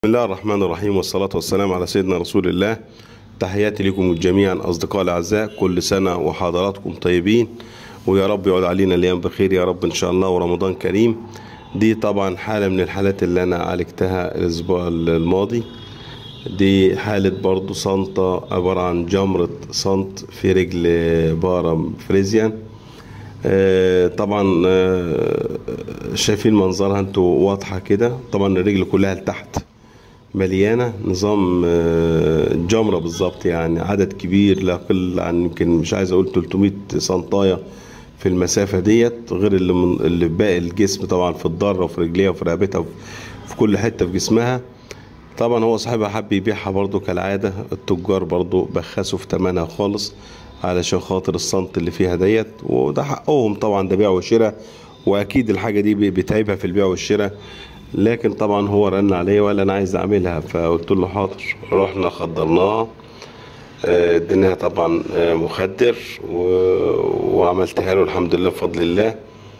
بسم الله الرحمن الرحيم والصلاة والسلام على سيدنا رسول الله تحياتي لكم جميعا أصدقاء الأعزاء كل سنة وحضراتكم طيبين ويا رب يعود علينا الأيام بخير يا رب إن شاء الله ورمضان كريم دي طبعا حالة من الحالات اللي أنا عالجتها الأسبوع الماضي دي حالة برضو صنطة عبارة عن جمرة صنط في رجل بارة فريزيان آه، طبعا آه، شايفين منظرها انتوا واضحة كده طبعا الرجل كلها لتحت مليانة نظام آه، جمرة بالظبط يعني عدد كبير لا يقل عن يمكن مش عايز اقول 300 سنطاية في المسافة ديت غير اللي من اللي في باقي الجسم طبعا في الضرة وفي رجليها وفي رقبتها وفي- في كل حتة في جسمها طبعا هو صاحبها حب يبيعها برضو كالعادة التجار برضو بخسوا في تمنها خالص علشان خاطر الصنط اللي فيها ديت وده حقهم طبعا ده بيع وشراء واكيد الحاجة دي بتعيبها في البيع والشراء لكن طبعا هو رن عليا وقال انا عايز اعملها فقلت له حاضر رحنا خدرناها آه، اديناها طبعا آه، مخدر و- وعملتها له الحمد لله بفضل الله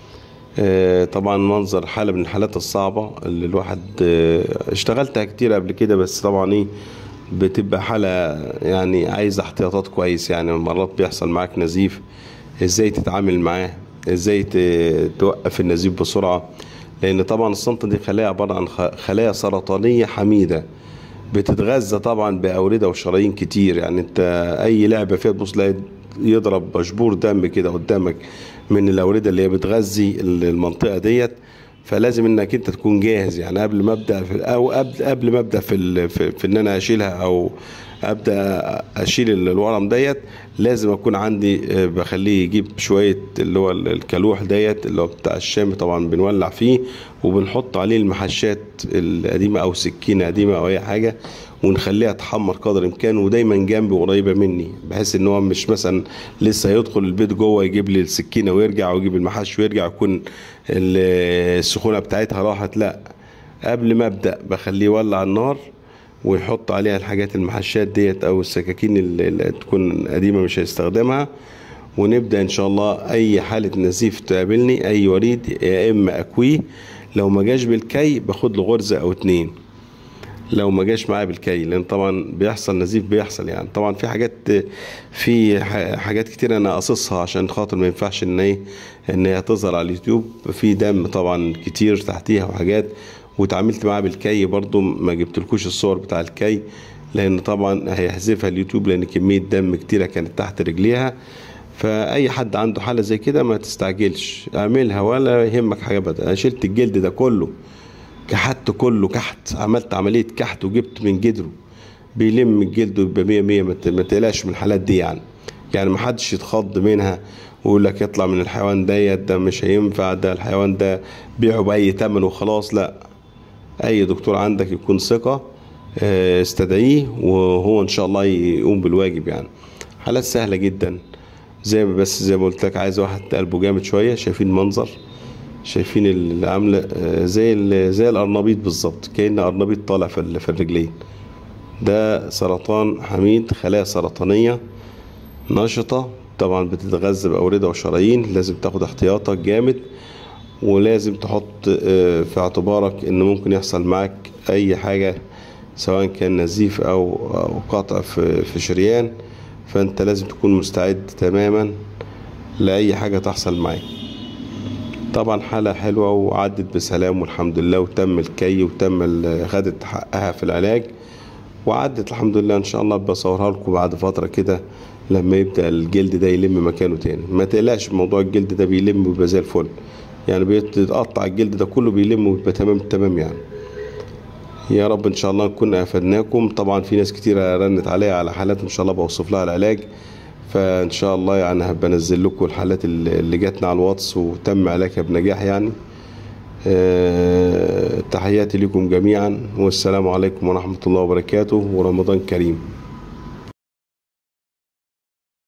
آه، طبعا منظر حالة من الحالات الصعبة اللي الواحد آه، اشتغلتها كتير قبل كده بس طبعا ايه بتبقى حالة يعني عايزة احتياطات كويس يعني مرات بيحصل معاك نزيف ازاي تتعامل معاه ازاي ت- توقف النزيف بسرعة لان طبعا الصنطة دي خلايا عبارة عن خ- خلايا سرطانية حميدة بتتغذى طبعا بأوردة وشرايين كتير يعني انت اي لعبة فيها تبص تلاقي يضرب مشبور دم كده قدامك من الأوردة اللي هي بتغذي المنطقة ديت فلازم انك انت تكون جاهز يعني قبل ما ابدا في او قبل قبل ما ابدا في ال- في, في ان انا اشيلها او ابدا اشيل الورم ديت لازم اكون عندي آه، بخليه يجيب شويه اللي هو الكلوح ديت اللي هو بتاع الشام طبعا بنولع فيه وبنحط عليه المحشات القديمه او سكينه قديمه او اي حاجه ونخليها تحمر قدر الامكان ودايما جنبي قريبه مني بحيث ان هو مش مثلا لسه يدخل البيت جوه يجيب لي السكينه ويرجع ويجيب المحش ويرجع يكون ال- السخونه بتاعتها راحت لا قبل ما ابدا بخليه يولع النار ويحط عليها الحاجات المحشات ديت او السكاكين اللي اللي تكون قديمه مش هيستخدمها ونبدا ان شاء الله اي حاله نزيف تقابلني اي وريد يا اما اكويه لو ما جاش بالكي باخد له غرزه او اتنين لو ما جاش معايا بالكي لان طبعا بيحصل نزيف بيحصل يعني طبعا في حاجات في ح- حاجات كتير انا قاصصها عشان خاطر ما ينفعش ان ايه ان هي تظهر على اليوتيوب في دم طبعا كتير تحتيها وحاجات وتعاملت معاها بالكي برضو ما جبتلكوش الصور بتاع الكي لان طبعا هيحذفها اليوتيوب لان كمية دم كتيرة كانت تحت رجليها فاي حد عنده حالة زي كده ما تستعجلش اعملها ولا يهمك حاجة بدأ انا شلت الجلد ده كله كحت كله كحت عملت عملية كحت وجبت من جدره بيلم الجلد ويبقى مية مية ما ت- ما تقلقش من الحالات دي يعني يعني ما حدش يتخض منها ويقول لك يطلع من الحيوان ديت ده مش هينفع ده الحيوان ده بيعه بأي تمن وخلاص لا أي دكتور عندك يكون ثقة آه، استدعيه وهو إن شاء الله يقوم بالواجب يعني حالات سهلة جدا زي ما بس زي ما قلت لك عايز واحد قلبه جامد شوية شايفين المنظر شايفين اللي عامله آه، زي ال- زي القرنبيط بالظبط كأن قرنبيط طالع في ال- في الرجلين ده سرطان حميد خلايا سرطانية نشطة طبعا بتتغذى بأوردة وشرايين لازم تاخد احتياطك جامد ولازم تحط آه، في اعتبارك ان ممكن يحصل معاك اي حاجة سواء كان نزيف او او قطع في في شريان فانت لازم تكون مستعد تماما لأي حاجة تحصل معاك طبعا حالة حلوة وعدت بسلام والحمد لله وتم الكي وتم ال- خدت حقها في العلاج وعدت الحمد لله ان شاء الله بصورها لكم بعد فترة كده لما يبدأ الجلد ده يلم مكانه تاني ما تقلقش موضوع الجلد ده بيلم ويبقى زي الفل يعني بيتقطع الجلد ده كله بيلم ويبقى تمام تمام يعني يا رب ان شاء الله نكون افدناكم طبعا في ناس كتيرة رنت عليا على حالات ان شاء الله بوصف لها العلاج فان شاء الله يعني هبقى انزل لكم الحالات اللي اللي جاتنا على الواتس وتم علاجها بنجاح يعني آه، تحياتي لكم جميعا والسلام عليكم ورحمة الله وبركاته ورمضان كريم